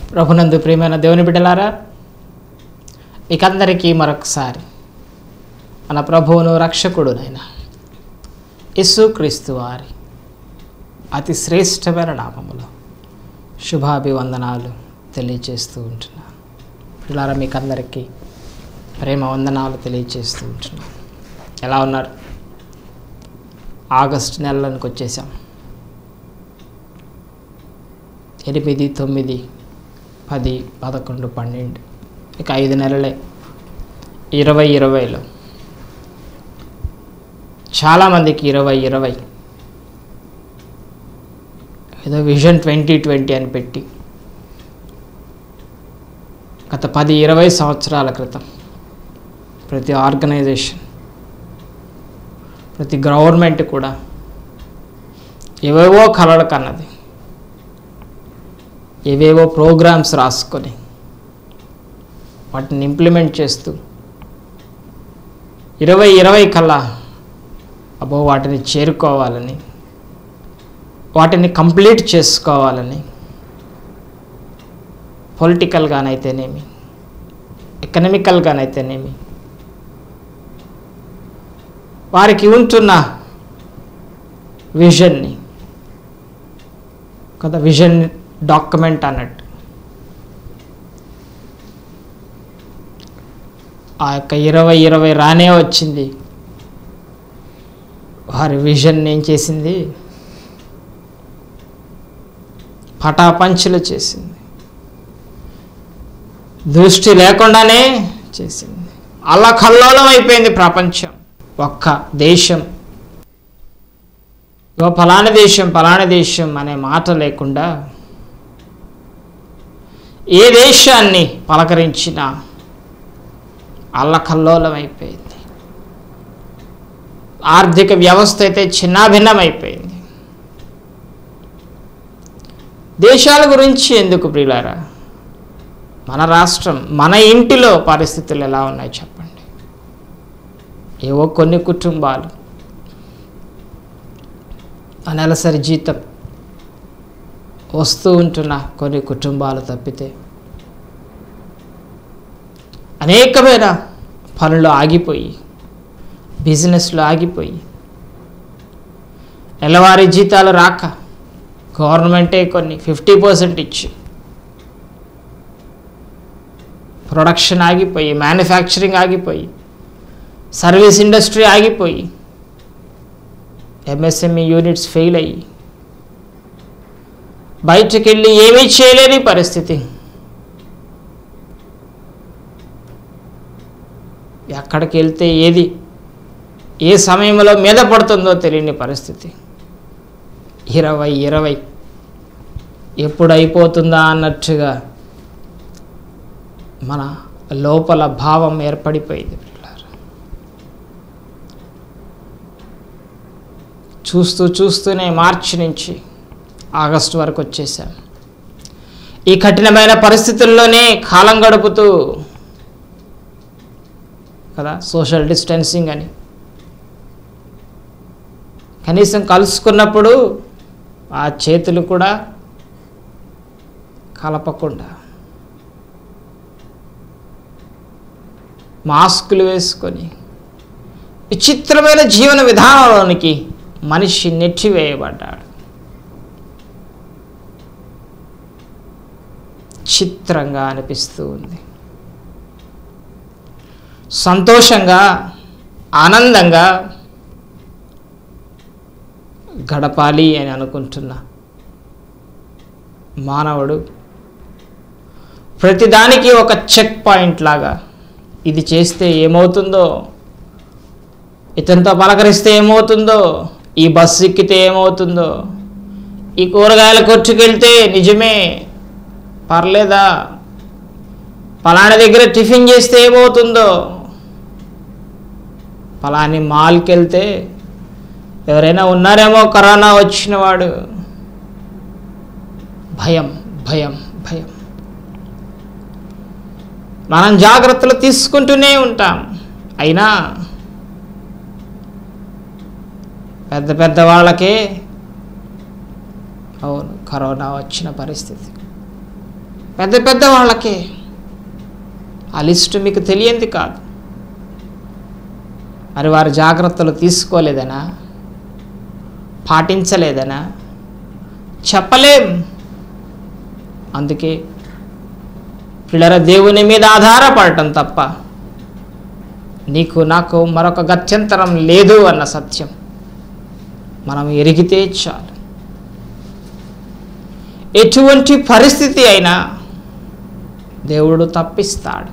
ప్రభునందు ప్రియమైన దేవుని బిడ్డలారా మీకందరికీ మరొకసారి మన ప్రభువును రక్షకుడునైన యేసుక్రీస్తు వారి అతి శ్రేష్టమైన నామములో శుభాభివందనాలు తెలియచేస్తూ ఉంటున్నాను పిల్లారా మీకందరికీ ప్రేమ వందనాలు తెలియచేస్తూ ఉంటున్నాను ఎలా ఉన్నారు ఆగస్టు నెలలోనికి వచ్చేసాం ఎనిమిది తొమ్మిది పది పదకొండు పన్నెండు ఇక ఐదు నెలలే ఇరవై ఇరవైలో చాలామందికి ఇరవై ఇరవై ఏదో విజన్ ట్వంటీ ట్వంటీ అని పెట్టి గత పది ఇరవై సంవత్సరాల క్రితం ప్రతి ఆర్గనైజేషన్ ప్రతి గవర్నమెంట్ కూడా ఏవేవో కలలు కన్నది ఏవేవో ప్రోగ్రామ్స్ రాసుకొని వాటిని ఇంప్లిమెంట్ చేస్తూ ఇరవై ఇరవై కల్లా అబ్బో వాటిని చేరుకోవాలని వాటిని కంప్లీట్ చేసుకోవాలని పొలిటికల్గానైతేనేమి ఎకనమికల్గానైతేనేమి వారికి ఉంటున్న విజన్ని కదా విజన్ డాక్యుమెంట్ అన్నట్టు ఆ యొక్క ఇరవై ఇరవై రానే వచ్చింది వారి విజన్ ఏం చేసింది పటాపంచులు చేసింది దృష్టి లేకుండానే చేసింది అలా కల్లోలం అయిపోయింది ప్రపంచం ఒక్క దేశం ఇగో ఫలానా దేశం ఫలానా దేశం అనే మాట లేకుండా ఏ దేశాన్ని పలకరించినా అల్లకల్లోలం అయిపోయింది ఆర్థిక వ్యవస్థ అయితే చిన్నాభిన్నమైపోయింది దేశాల గురించి ఎందుకు ప్రియులారా మన రాష్ట్రం మన ఇంటిలో పరిస్థితులు ఎలా ఉన్నాయి చెప్పండి ఏవో కొన్ని కుటుంబాలు ఆ నెలసరి జీతం వస్తూ ఉంటున్న కొన్ని కుటుంబాలు తప్పితే అనేకమైన పనులు ఆగిపోయి బిజినెస్లు ఆగిపోయి నెలవారీ జీతాలు రాక గవర్నమెంటే కొన్ని ఫిఫ్టీ పర్సెంట్ ఇచ్చి ప్రొడక్షన్ ఆగిపోయి మ్యానుఫ్యాక్చరింగ్ ఆగిపోయి సర్వీస్ ఇండస్ట్రీ ఆగిపోయి ఎంఎస్ఎంఈ యూనిట్స్ ఫెయిల్ అయ్యి బయటకు వెళ్ళి ఏమీ చేయలేని పరిస్థితి ఎక్కడికి వెళ్తే ఏది ఏ సమయంలో మీద పడుతుందో తెలియని పరిస్థితి ఇరవై ఇరవై ఎప్పుడు అయిపోతుందా అన్నట్టుగా మన లోపల భావం ఏర్పడిపోయింది పిల్లలు చూస్తూ చూస్తూనే మార్చి నుంచి ఆగస్టు వరకు వచ్చేసాం ఈ కఠినమైన పరిస్థితుల్లోనే కాలం గడుపుతూ కదా సోషల్ డిస్టెన్సింగ్ అని కనీసం కలుసుకున్నప్పుడు ఆ చేతులు కూడా కలపకుండా మాస్కులు వేసుకొని విచిత్రమైన జీవన విధానంలోనికి మనిషి నెట్టివేయబడ్డాడు చిత్రంగా అనిపిస్తూ ఉంది సంతోషంగా ఆనందంగా గడపాలి అని అనుకుంటున్న మానవుడు ప్రతిదానికి ఒక చెక్ పాయింట్ లాగా ఇది చేస్తే ఏమవుతుందో ఇతనితో పలకరిస్తే ఏమవుతుందో ఈ బస్సు ఎక్కితే ఏమవుతుందో ఈ కూరగాయల కొట్టుకెళ్తే నిజమే పర్లేదా పలానా దగ్గర టిఫిన్ చేస్తే ఏమవుతుందో పలాని మాల్కి వెళ్తే ఎవరైనా ఉన్నారేమో కరోనా వచ్చిన వాడు భయం భయం భయం మనం జాగ్రత్తలు తీసుకుంటూనే ఉంటాం అయినా పెద్ద పెద్ద వాళ్ళకే అవును కరోనా వచ్చిన పరిస్థితి పెద్ద పెద్ద వాళ్ళకే ఆ లిస్టు మీకు తెలియంది కాదు మరి వారు జాగ్రత్తలు తీసుకోలేదనా పాటించలేదనా చెప్పలేం అందుకే పిల్లల దేవుని మీద ఆధారపడటం తప్ప నీకు నాకు మరొక గత్యంతరం లేదు అన్న సత్యం మనం ఎరిగితే చాలు ఎటువంటి పరిస్థితి అయినా దేవుడు తప్పిస్తాడు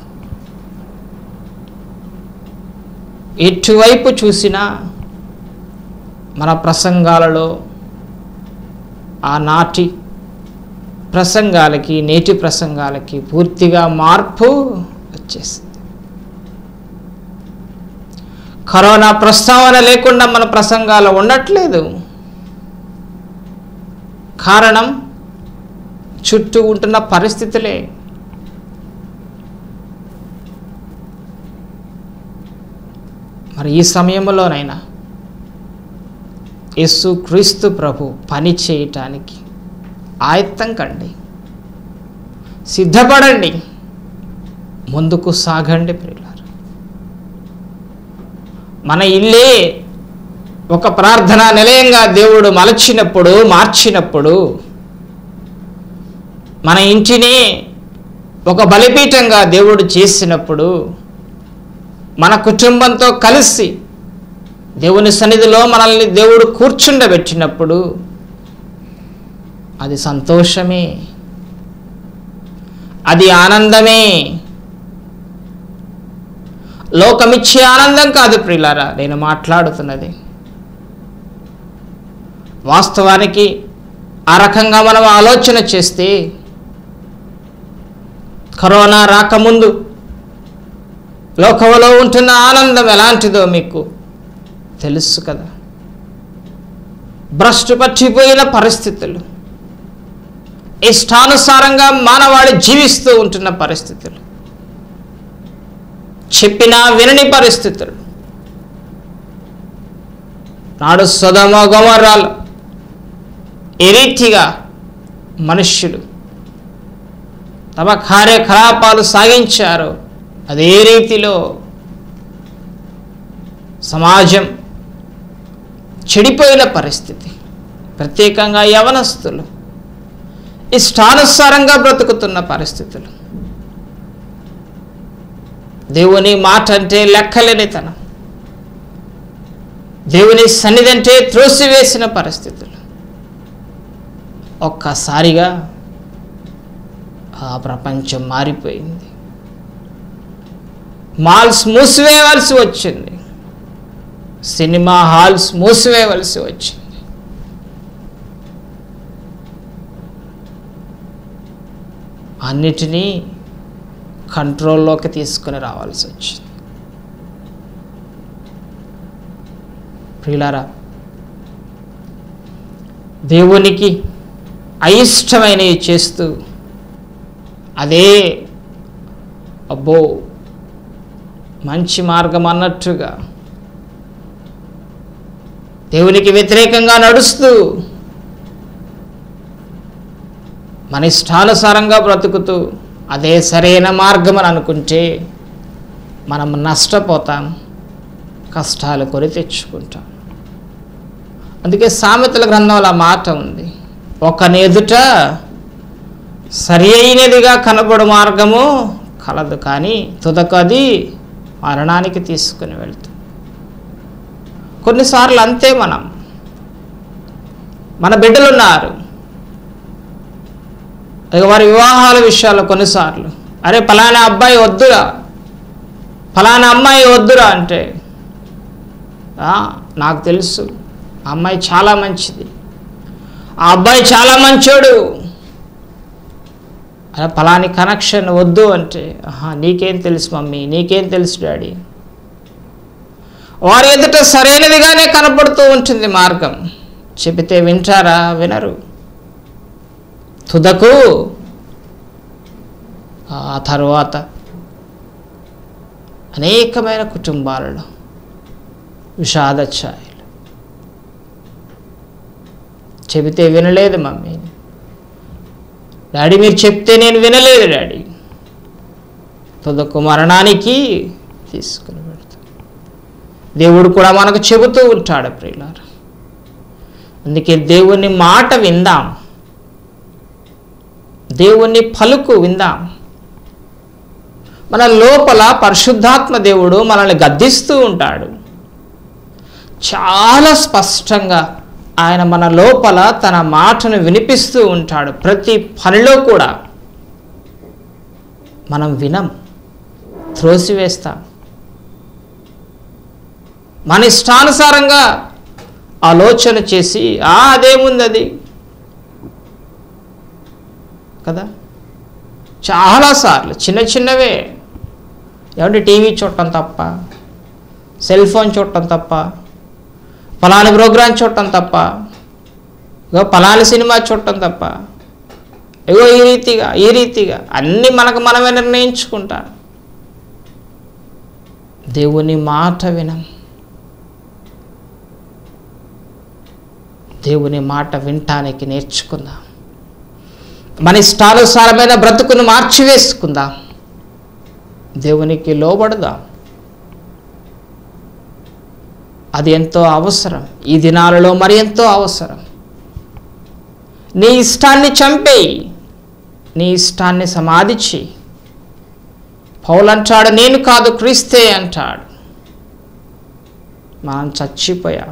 ఎటువైపు చూసినా మన ప్రసంగాలలో ఆనాటి ప్రసంగాలకి నేటి ప్రసంగాలకి పూర్తిగా మార్పు వచ్చేసింది కరోనా ప్రస్తావన లేకుండా మన ప్రసంగాలు ఉండట్లేదు కారణం చుట్టూ ఉంటున్న పరిస్థితులే మరి ఈ సమయంలోనైనా యేసు క్రీస్తు ప్రభు పని చేయటానికి ఆయత్తం కండి సిద్ధపడండి ముందుకు సాగండి ప్రియులారు మన ఇల్లే ఒక ప్రార్థనా నిలయంగా దేవుడు మలచినప్పుడు మార్చినప్పుడు మన ఇంటిని ఒక బలిపీఠంగా దేవుడు చేసినప్పుడు మన కుటుంబంతో కలిసి దేవుని సన్నిధిలో మనల్ని దేవుడు కూర్చుండబెట్టినప్పుడు అది సంతోషమే అది ఆనందమే లోకమిచ్చే ఆనందం కాదు ప్రియులారా నేను మాట్లాడుతున్నది వాస్తవానికి ఆ రకంగా మనం ఆలోచన చేస్తే కరోనా రాకముందు లోకంలో ఉంటున్న ఆనందం ఎలాంటిదో మీకు తెలుసు కదా భ్రష్టు పట్టిపోయిన పరిస్థితులు ఇష్టానుసారంగా మానవాళి జీవిస్తూ ఉంటున్న పరిస్థితులు చెప్పినా వినని పరిస్థితులు నాడు సుధమ గోమరాలు ఏ రీతిగా మనుష్యులు తమ కార్యకలాపాలు సాగించారో అదే రీతిలో సమాజం చెడిపోయిన పరిస్థితి ప్రత్యేకంగా యవనస్తులు ఇష్టానుసారంగా బ్రతుకుతున్న పరిస్థితులు దేవుని మాట అంటే లెక్కలేనితనం దేవుని సన్నిధి అంటే త్రోసివేసిన పరిస్థితులు ఒక్కసారిగా ఆ ప్రపంచం మారిపోయింది మాల్స్ మూసివేయవలసి వచ్చింది సినిమా హాల్స్ మూసివేయవలసి వచ్చింది అన్నిటినీ కంట్రోల్లోకి తీసుకుని రావాల్సి వచ్చింది ప్రియులారా దేవునికి అయిష్టమైనవి చేస్తూ అదే అబ్బో మంచి మార్గం అన్నట్టుగా దేవునికి వ్యతిరేకంగా నడుస్తూ మన ఇష్టానుసారంగా బ్రతుకుతూ అదే సరైన మార్గం అని అనుకుంటే మనం నష్టపోతాం కష్టాలు కొని తెచ్చుకుంటాం అందుకే సామెతల గ్రంథంలో ఆ మాట ఉంది ఒకని ఎదుట సరి అయినదిగా కనబడు మార్గము కలదు కానీ తుదకు అది మరణానికి తీసుకుని వెళ్తుంది కొన్నిసార్లు అంతే మనం మన బిడ్డలు ఉన్నారు ఇక వారి వివాహాల విషయాల్లో కొన్నిసార్లు అరే ఫలానా అబ్బాయి వద్దురా ఫలానా అమ్మాయి వద్దురా అంటే "ఆ, నాకు తెలుసు ఆ అమ్మాయి చాలా మంచిది ఆ అబ్బాయి చాలా మంచోడు అలా ఫలాని కనెక్షన్ వద్దు అంటే ఆహా నీకేం తెలుసు మమ్మీ నీకేం తెలుసు డాడీ వారి ఎదుట సరైనదిగానే కనపడుతూ ఉంటుంది మార్గం చెబితే వింటారా వినరు తుదకు ఆ తరువాత అనేకమైన కుటుంబాలలో విషాద ఛాయలు చెబితే వినలేదు మమ్మీ డాడీ మీరు చెప్తే నేను వినలేదు డాడీ తుదకు మరణానికి తీసుకుని వెళ్తాం దేవుడు కూడా మనకు చెబుతూ ఉంటాడు ప్రియులారా అందుకే దేవుని మాట విందాం దేవుని పలుకు విందాం మన లోపల పరిశుద్ధాత్మ దేవుడు మనల్ని గద్దిస్తూ ఉంటాడు చాలా స్పష్టంగా ఆయన మన లోపల తన మాటను వినిపిస్తూ ఉంటాడు ప్రతి పనిలో కూడా మనం వినం త్రోసివేస్తాం మన ఇష్టానుసారంగా ఆలోచన చేసి "ఆ, అదేముంది అది కదా చాలాసార్లు చిన్న చిన్నవే ఏమంటే టీవీ చూడటం తప్ప సెల్ ఫోన్ చూడటం తప్ప పలాని ప్రోగ్రాం చూడటం తప్ప ఇగో పలాని సినిమా చూడటం తప్ప ఇగో ఈ రీతిగా ఈ రీతిగా అన్నీ మనకు మనమే నిర్ణయించుకుంటా దేవుని మాట వినం దేవుని మాట వినటానికి నేర్చుకుందాం మన ఇష్టానుసారమైన బ్రతుకును మార్చివేసుకుందాం దేవునికి లోబడదాం అది ఎంతో అవసరం ఈ దినాలలో మరి ఎంతో అవసరం నీ ఇష్టాన్ని చంపేయి నీ ఇష్టాన్ని సమాధి చేయి పౌలు అంటాడు నేను కాదు క్రీస్తే అంటాడు మనం చచ్చిపోయాం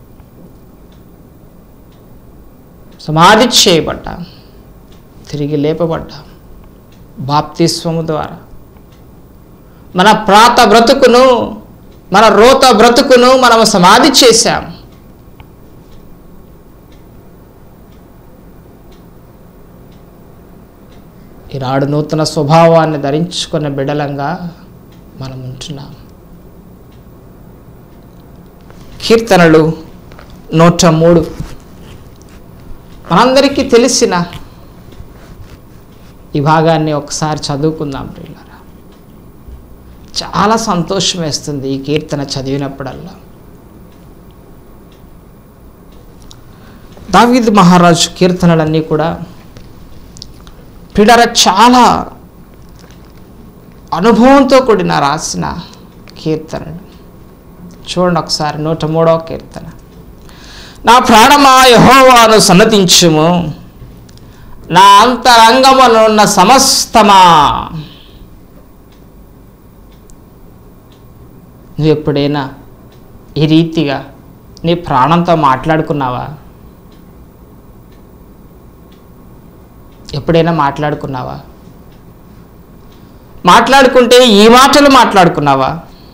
సమాధి చేయబడ్డాం తిరిగి లేపబడ్డాం బాప్తిస్వము ద్వారా మన ప్రాత బ్రతుకును మన రోత బ్రతుకును మనము సమాధి చేశాం ఈనాడు నూతన స్వభావాన్ని ధరించుకున్న బిడలంగా మనం ఉంటున్నాం కీర్తనలు నూట మూడు మనందరికీ తెలిసిన ఈ భాగాన్ని ఒకసారి చదువుకుందాం ప్రియులారా చాలా సంతోషం వేస్తుంది ఈ కీర్తన చదివినప్పుడల్లా దావీద్ మహారాజు కీర్తనలన్నీ కూడా పిడర చాలా అనుభవంతో కూడిన రాసిన కీర్తనలు చూడండి ఒకసారి నూట మూడవ కీర్తన నా ప్రాణమా యహోవాను సన్నతించుము నా అంతరంగమునున్న సమస్తమా నువ్వు ఎప్పుడైనా ఈ రీతిగా నీ ప్రాణంతో మాట్లాడుకున్నావా ఎప్పుడైనా మాట్లాడుకున్నావా మాట్లాడుకుంటే ఈ మాటలు మాట్లాడుకున్నావా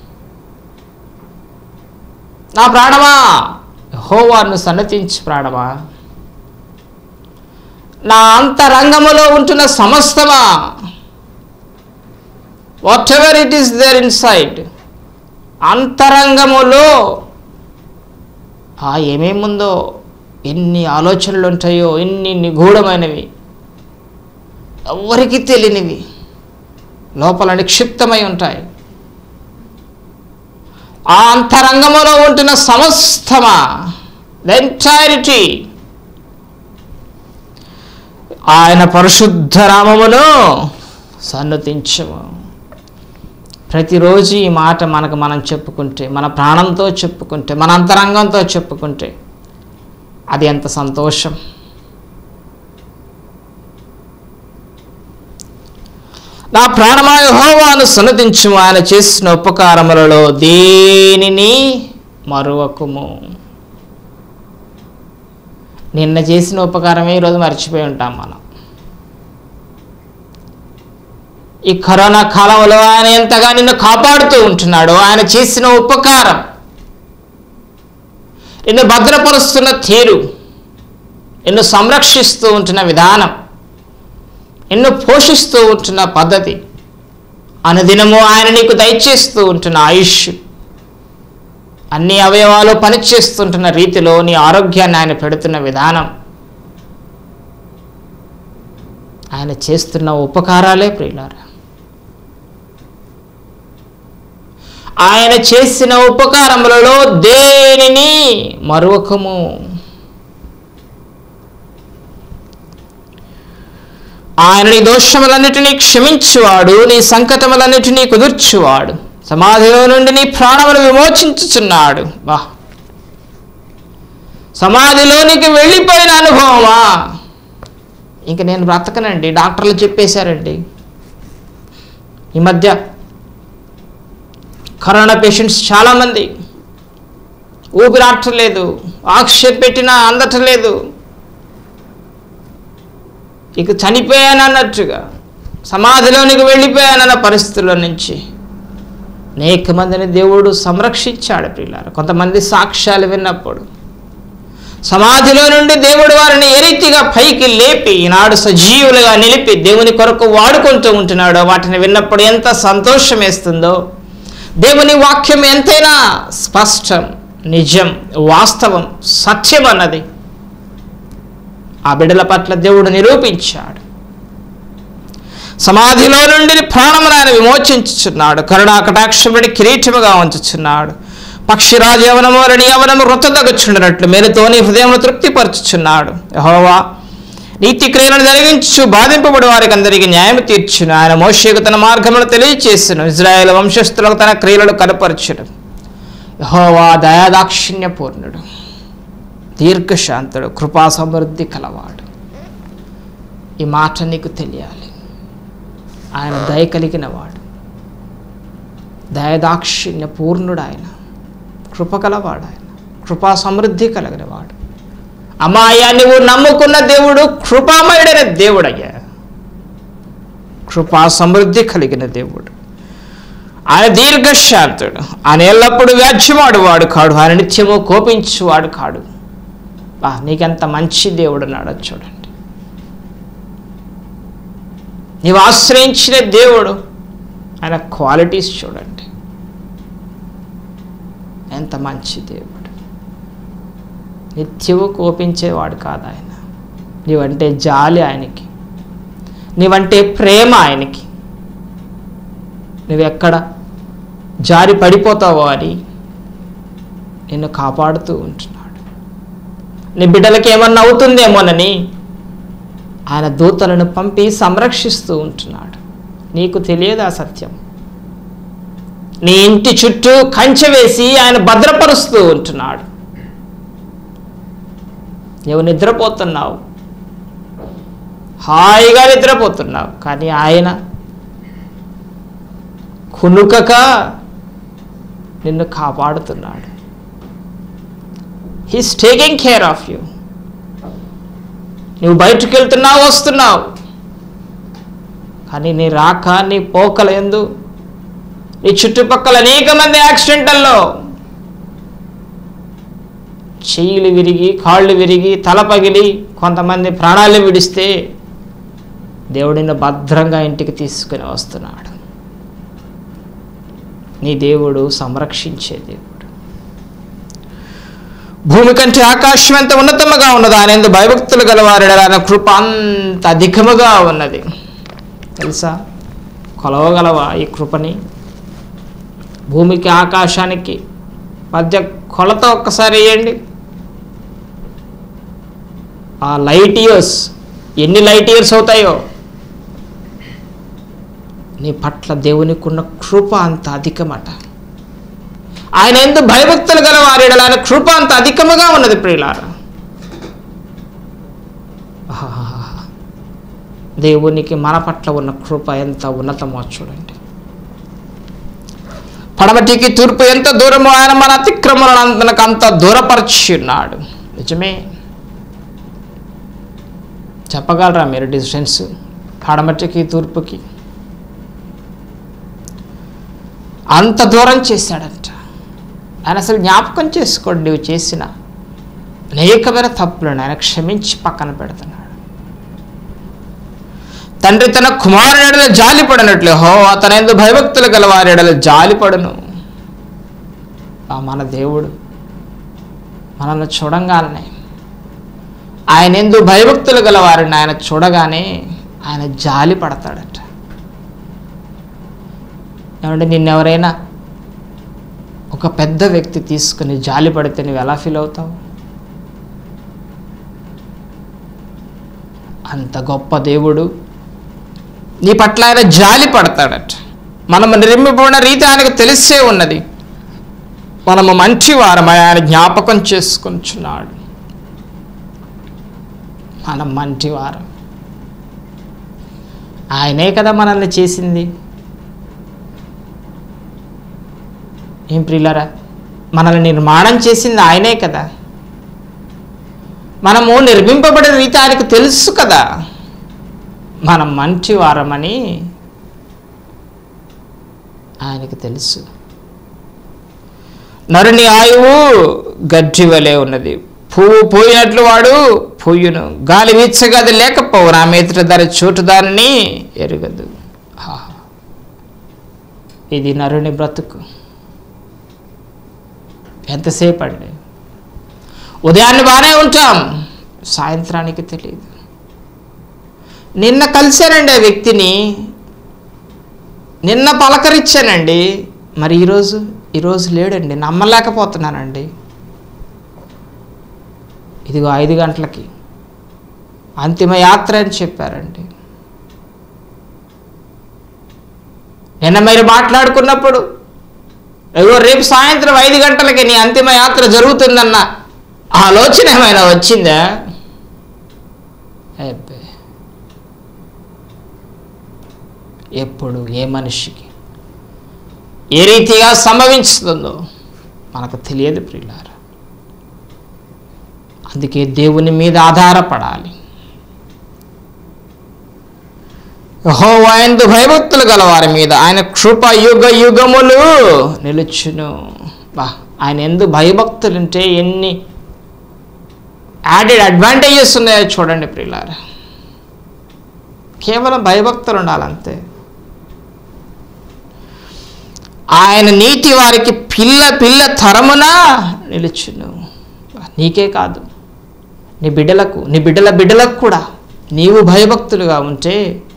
నా ప్రాణమా హోవాను సన్నతించి ప్రాణమా నా అంతరంగములో ఉంటున్న సమస్తమా whatever it is there inside అంతరంగములో ఆ ఏమేముందో ఎన్ని ఆలోచనలు ఉంటాయో ఎన్ని నిగూఢమైనవి ఎవరికి తెలియనివి లోపల నిక్షిప్తమై ఉంటాయి ఆ అంతరంగములో ఉంటున్న సమస్తమా ద ఎంటైరిటీ ఆయన పరిశుద్ధ నామమును సన్నతించము ప్రతిరోజు ఈ మాట మనకు మనం చెప్పుకుంటే మన ప్రాణంతో చెప్పుకుంటే మన అంతరంగంతో చెప్పుకుంటే అది ఎంత సంతోషం నా ప్రాణమాయ హోవాను సన్నతించుము ఆయన చేసిన ఉపకారములలో దేనిని మరువకుము నిన్న చేసిన ఉపకారమే ఈరోజు మర్చిపోయి ఉంటాం మనం ఈ కరోనా కాలంలో ఆయన ఎంతగా నిన్ను కాపాడుతూ ఉంటున్నాడు ఆయన చేసిన ఉపకారం నిన్ను భద్రపరుస్తున్న తీరు నిన్ను సంరక్షిస్తూ ఉంటున్న విధానం నిన్ను పోషిస్తూ ఉంటున్న పద్ధతి అనుదినము ఆయన నీకు దయచేస్తూ ఉంటున్న ఆయుష్ అన్ని అవయవాలు పనిచేస్తుంటున్న రీతిలో నీ ఆరోగ్యాన్ని ఆయన పెడుతున్న విధానం ఆయన చేస్తున్న ఉపకారాలే ప్రియులారా ఆయన చేసిన ఉపకారములలో దేనిని మరొకము ఆయన నీ దోషములన్నిటినీ క్షమించువాడు నీ సంకటములన్నిటినీ కుదుర్చువాడు సమాధిలో నుండి నీ ప్రాణములు విమోచించుచున్నాడు వా సమాధిలోనికి వెళ్ళిపోయిన అనుభవమా ఇంక నేను బ్రతకనండి డాక్టర్లు చెప్పేశారండి ఈ మధ్య కరోనా పేషెంట్స్ చాలామంది ఊపిరాటలేదు ఆక్సిజన్ పెట్టినా అందటలేదు ఇక చనిపోయాను అన్నట్టుగా సమాధిలోనికి వెళ్ళిపోయానన్న పరిస్థితుల నుంచి అనేక మందిని దేవుడు సంరక్షించాడు ప్రియులారు కొంతమంది సాక్ష్యాలు విన్నప్పుడు సమాధిలో నుండి దేవుడు వారిని ఏ రీతిగా పైకి లేపి ఈనాడు సజీవులుగా నిలిపి దేవుని కొరకు వాడుకుంటూ ఉంటున్నాడో వాటిని విన్నప్పుడు ఎంత సంతోషం వేస్తుందో దేవుని వాక్యం ఎంతైనా స్పష్టం నిజం వాస్తవం సత్యం అన్నది ఆ బిడ్డల పట్ల దేవుడు నిరూపించాడు సమాధిలో నుండి ప్రాణమును ఆయన విమోచించుచున్నాడు కరుణా కటాక్షముడి కిరీటముగా ఉంచుచున్నాడు పక్షిరాజు యవనము రని యవనము రొత్తదగుచుండినట్లు మేలుతోని హృదయమును తృప్తిపరచుచున్నాడు యహోవా నీతి క్రియలను జరిగించు బాధింపబడి వారికి అందరికీ న్యాయం తీర్చును ఆయన మోషేకు తన మార్గమును తెలియచేసును ఇజ్రాయేల్ వంశస్థులకు తన క్రియలను కనపరచును యహోవా దయాదాక్షిణ్య పూర్ణుడు దీర్ఘశాంతుడు కృపా సమృద్ధి కలవాడు ఈ మాట నీకు తెలియాలి ఆయన దయ కలిగిన వాడు దయదాక్షిణ్య పూర్ణుడు ఆయన కృప కలవాడు ఆయన కృపా సమృద్ధి కలిగిన వాడు అమ్మాయ్యా నువ్వు నమ్ముకున్న దేవుడు కృపామయుడైన దేవుడయ్యా కృపా సమృద్ధి కలిగిన దేవుడు ఆయన దీర్ఘశాంతుడు ఆయన ఎల్లప్పుడూ వ్యాధ్యమాడువాడు కాడు ఆయన నిత్యము కోపించువాడు కాడు బా నీకెంత మంచి దేవుడు ఉన్నాడో చూడండి నీవు ఆశ్రయించిన దేవుడు ఆయన క్వాలిటీస్ చూడండి ఎంత మంచి దేవుడు నిత్యము కోపించేవాడు కాదు ఆయన నీవంటే జాలి ఆయనకి నీవంటే ప్రేమ ఆయనకి నువ్వెక్కడ జారి పడిపోతావో అని నిన్ను కాపాడుతూ ఉంటున్నాడు నీ బిడ్డలకి ఏమన్నా అవుతుందేమోనని ఆయన దూతలను పంపి సంరక్షిస్తూ ఉంటున్నాడు నీకు తెలియదు ఆ సత్యం నీ ఇంటి చుట్టూ కంచె వేసి ఆయన భద్రపరుస్తూ ఉంటున్నాడు నువ్వు నిద్రపోతున్నావు హాయిగా నిద్రపోతున్నావు కానీ ఆయన కునుకక నిన్ను కాపాడుతున్నాడు he's taking care of you నువ్వు బయటకు వెళ్తున్నావు వస్తున్నావు కానీ నీ రాక నీ పోకల ఎందు నీ చుట్టుపక్కల అనేక మంది యాక్సిడెంటల్లో చెయ్యిలు విరిగి కాళ్ళు విరిగి తల పగిలి కొంతమంది ప్రాణాలు విడిస్తే దేవుడిని భద్రంగా ఇంటికి తీసుకుని వస్తున్నాడు నీ దేవుడు సంరక్షించే దేవుడు భూమి కంటే ఆకాశం ఎంత ఉన్నతముగా ఉన్నది ఆయన ఎందు భయభక్తులు గలవారు ఆయన కృప అంత అధికముగా ఉన్నది తెలుసా కొలవగలవా ఈ కృపని భూమికి ఆకాశానికి మధ్య కొలత ఒక్కసారి వేయండి ఆ లైట్ ఇయర్స్ ఎన్ని లైట్ ఇయర్స్ అవుతాయో నీ పట్ల దేవునికి ఉన్న కృప అంత అధికమట ఆయన ఎందు భయభక్తులు గల వారి ఎడల ఆయన కృప అంత అధికముగా ఉన్నది ప్రియులారా ఆహాహాహా. దేవునికి మన పట్ల ఉన్న కృప ఎంత ఉన్నతమో చూడండి పడమటికి తూర్పు ఎంత దూరమో ఆయన మన అతిక్రమలను మనకు అంత దూరపరిచి ఉన్నాడు నిజమే చెప్పగలరా మీరు డిస్టెన్స్ పడమటికి తూర్పుకి అంత దూరం చేశాడంట ఆయన అసలు జ్ఞాపకం చేసుకోండి నువ్వు చేసిన అనేకమైన తప్పులను ఆయన క్షమించి పక్కన పెడుతున్నాడు తండ్రి తన కుమారుని ఎడల జాలిపడినట్లు హో అతను ఎందు భయభక్తులు గల వారి ఎడల జాలిపడును ఆ మన దేవుడు మనల్ని చూడంగానే ఆయన ఎందు భయభక్తులు గల వారిని ఆయన చూడగానే ఆయన జాలి పడతాడట ఏమంటే నిన్నెవరైనా ఒక పెద్ద వ్యక్తి తీసుకుని జాలి పడితే నువ్వు ఎలా ఫీల్ అవుతావు అంత గొప్ప దేవుడు నీ పట్ల ఆయన జాలి పడతాడట మనము నిర్మింపబడిన రీతి ఆయనకు తెలిసే ఉన్నది మనము మంచివారం ఆయన జ్ఞాపకం చేసుకుంటున్నాడు మనం మంచివారం ఆయనే కదా మనల్ని చేసింది ఏం ప్రియులరా మనల్ని నిర్మాణం చేసింది ఆయనే కదా మనము నిర్మింపబడిన రీతి ఆయనకు తెలుసు కదా మనం మంచి వారమని ఆయనకు తెలుసు నరుని ఆయువు గడ్డి వలె ఉన్నది పువ్వు పోయినట్లు వాడు పోయును గాలి వీచగది లేకపోవు నా మీదట దాని చోటు దానిని ఎరుగదు ఆహా. ఇది నరుని బ్రతుకు ఎంతసేపు అండి ఉదయాన్నే బాగానే ఉంటాం సాయంత్రానికి తెలియదు నిన్న కలిశానండి ఆ వ్యక్తిని నిన్న పలకరించానండి మరి ఈరోజు ఈరోజు లేడండి నమ్మలేకపోతున్నానండి ఇదిగో ఐదు గంటలకి అంతిమ యాత్ర అని చెప్పారండి నిన్న మీరు మాట్లాడుకున్నప్పుడు ఇదిగో రేపు సాయంత్రం ఐదు గంటలకి నీ అంతిమ యాత్ర జరుగుతుందన్న ఆలోచన ఏమైనా వచ్చిందా అబ్బే ఎప్పుడు ఏ మనిషికి ఏ రీతిగా సంభవించుతుందో మనకు తెలియదు ప్రియులారా అందుకే దేవుని మీద ఆధారపడాలి యెహోవా యందు భయభక్తులు గల వారి మీద ఆయన కృప యుగ యుగములు నిలుచును బా ఆయన ఎందు భయభక్తులుంటే ఎన్ని యాడెడ్ అడ్వాంటేజెస్ ఉన్నాయో చూడండి ప్రియులారా కేవలం భయభక్తులు ఉండాలంతే ఆయన నీతి వారికి పిల్ల పిల్ల తరమున నిలుచును నీకే కాదు నీ బిడ్డలకు నీ బిడ్డల బిడ్డలకు కూడా నీవు భయభక్తులుగా ఉంటే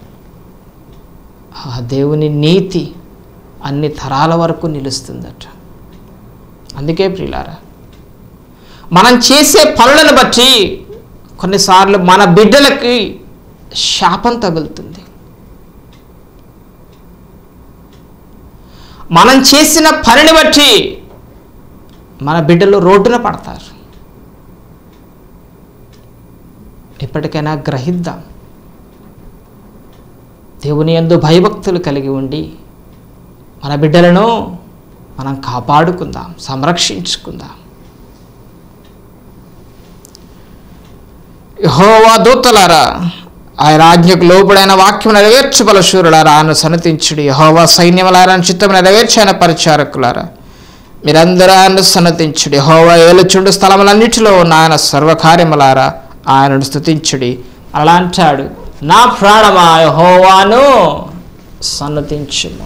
ఆ దేవుని నీతి అన్ని తరాల వరకు నిలుస్తుందట అందుకే ప్రియులారా మనం చేసే పనులను బట్టి కొన్నిసార్లు మన బిడ్డలకి శాపం తగులుతుంది మనం చేసిన పనిని బట్టి మన బిడ్డలు రోడ్డున పడతారు ఎప్పటికైనా గ్రహిద్దాం దేవుని యందు భయభక్తులు కలిగి ఉండి మన బిడ్డలను మనం కాపాడుకుందాం సంరక్షించుకుందాం యెహోవా దూతలారా ఆయన ఆజ్ఞకు లోపుడైన వాక్యం నెరవేర్చు బలశూరులారా ఆయన సన్నతించుడి యహోవా సైన్యములారా చిత్తం నెరవేర్చి ఆయన పరిచారకులారా మీరందరూ ఆయన సన్నతించుడి యహోవా ఏలుచుండు స్థలములన్నిటిలో ఉన్న ఆయన సర్వకార్యములారా ఆయనను స్థుతించుడి అలా అంటాడు నా ప్రాణమా యహోవాను సన్నతించుము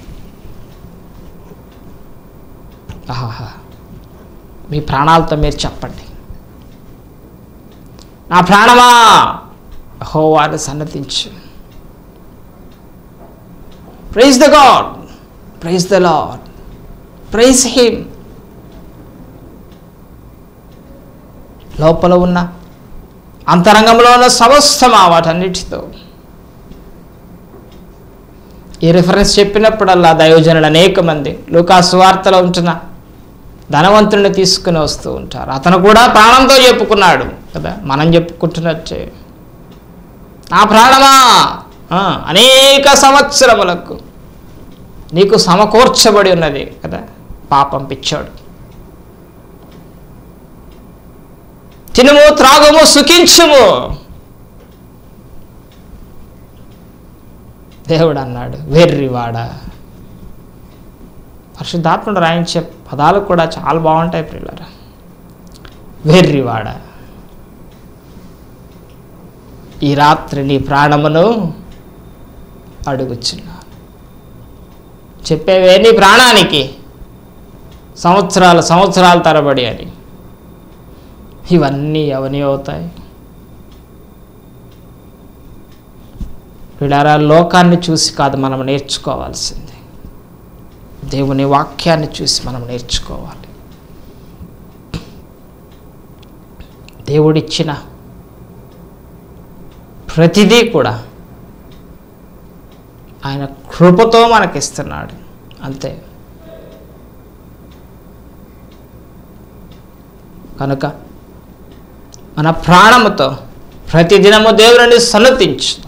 ఆహా మీ ప్రాణాలతో మీరు చెప్పండి నా ప్రాణమా యెహోవాను సన్నతించు praise the God praise the Lord praise him లోపల ఉన్న అంతరంగంలో ఉన్న సమస్తమా వాటన్నిటితో ఈ రిఫరెన్స్ చెప్పినప్పుడల్లా దైవజనులు అనేక మంది లూకాసు వార్తలో ఉంటున్న ధనవంతుడిని తీసుకుని వస్తూ ఉంటారు అతను కూడా ప్రాణంతో చెప్పుకున్నాడు కదా మనం చెప్పుకుంటున్నట్టే నా ప్రాణమా ఆ, అనేక సంవత్సరములకు నీకు సమకూర్చబడి ఉన్నది కదా పాపం పిచ్చాడు తినుము త్రాగుము సుఖించుము దేవుడు అన్నాడు వెర్రివాడా పరిశుద్ధాత్ముడు రాయించే పదాలు కూడా చాలా బాగుంటాయి ప్రియులరా వెర్రివాడా ఈ రాత్రి నీ ప్రాణమును అడుగుచున్నా చెప్పేవే నీ ప్రాణానికి సంవత్సరాలు సంవత్సరాల తరబడి అని ఇవన్నీ అవని అవుతాయి వీడారా లోకాన్ని చూసి కాదు మనం నేర్చుకోవాల్సింది దేవుని వాక్యాన్ని చూసి మనం నేర్చుకోవాలి దేవుడిచ్చిన ప్రతిదీ కూడా ఆయన కృపతో మనకిస్తున్నాడు అంతే కనుక మన ప్రాణముతో ప్రతిదినము దేవుని సన్నతించుదాం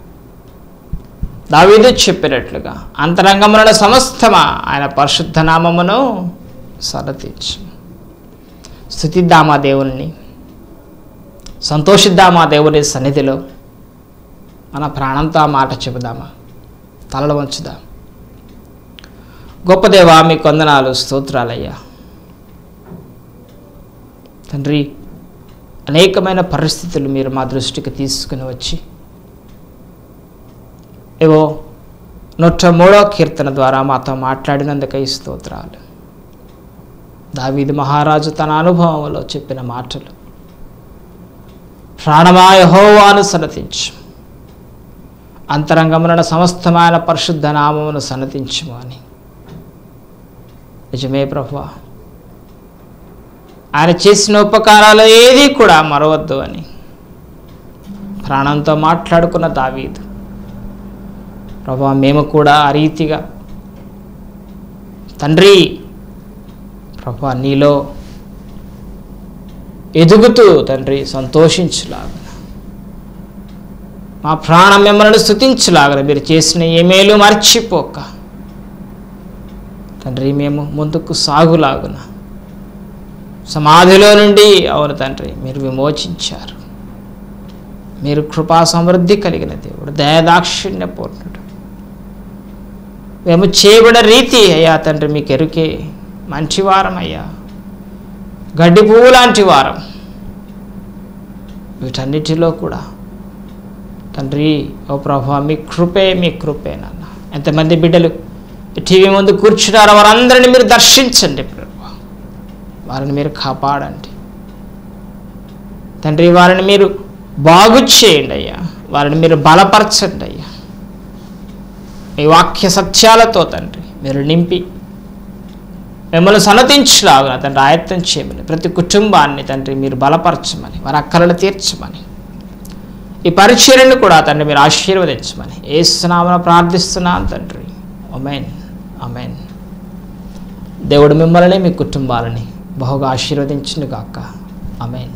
దావీదు చెప్పినట్లుగా అంతరంగమున సమస్తమా ఆయన పరిశుద్ధ నామమును సన్నతించు స్థుతిద్దామా దేవుణ్ణి సంతోషిద్దామా దేవుని సన్నిధిలో మన ప్రాణంతో ఆ మాట చెబుదామా తలలు వంచుదాం గొప్ప దేవా మీ కొందనాలు స్తోత్రాలయ్యా తండ్రి అనేకమైన పరిస్థితులు మీరు మా దృష్టికి తీసుకుని వచ్చి ఏవో నూట మూడో కీర్తన ద్వారా మాతో మాట్లాడినందుకై స్తోత్రాలు దావీదు మహారాజు తన అనుభవంలో చెప్పిన మాటలు ప్రాణమా యెహోవాను సన్నతించు అంతరంగమున సమస్తమైన పరిశుద్ధ నామమును సన్నతించుము అని నిజమే ప్రభువా ఆయన చేసిన ఉపకారాలు ఏది కూడా మరవద్దు అని ప్రాణంతో మాట్లాడుకున్న దావీదు ప్రభా మేము కూడా ఆ రీతిగా తండ్రి ప్రభా నీలో ఎదుగుతూ తండ్రి సంతోషించులాగా మా ప్రాణం మిమ్మల్ని స్థుతించులాగా మీరు చేసిన ఏమేలు మర్చిపోక తండ్రి మేము ముందుకు సాగులాగున సమాధిలో నుండి అవును తండ్రి మీరు విమోచించారు మీరు కృపా సమృద్ధి కలిగిన దేవుడు దయదాక్షిణ్య పూర్ణుడు మేము చేయబడిన రీతి అయ్యా తండ్రి మీకు ఎరుకే మంచివారం అయ్యా గడ్డి పువ్వు లాంటి వారం వీటన్నిటిలో కూడా తండ్రి ఓ ప్రభా మీ కృపే మీ కృపే నాన్న ఎంతమంది బిడ్డలు టీవీ ముందు కూర్చున్నారో వారందరిని మీరు దర్శించండి ప్రభు వారిని మీరు కాపాడండి తండ్రి వారిని మీరు బాగు చేయండి అయ్యా వారిని మీరు బలపరచండి అయ్యా మీ వాక్య సత్యాలతో తండ్రి మీరు నింపి మిమ్మల్ని సన్నతించులాగా తండ్రి ఆయత్తం చేయమని ప్రతి కుటుంబాన్ని తండ్రి మీరు బలపరచమని వారి అక్కలను తీర్చమని ఈ పరిచర్యను కూడా తండ్రి మీరు ఆశీర్వదించమని ఏ స్నామన ప్రార్థిస్తున్నాను తండ్రి అమెన్ అమెన్ దేవుడు మిమ్మల్ని మీ కుటుంబాలని బహుగా ఆశీర్వదించును గాక అమెన్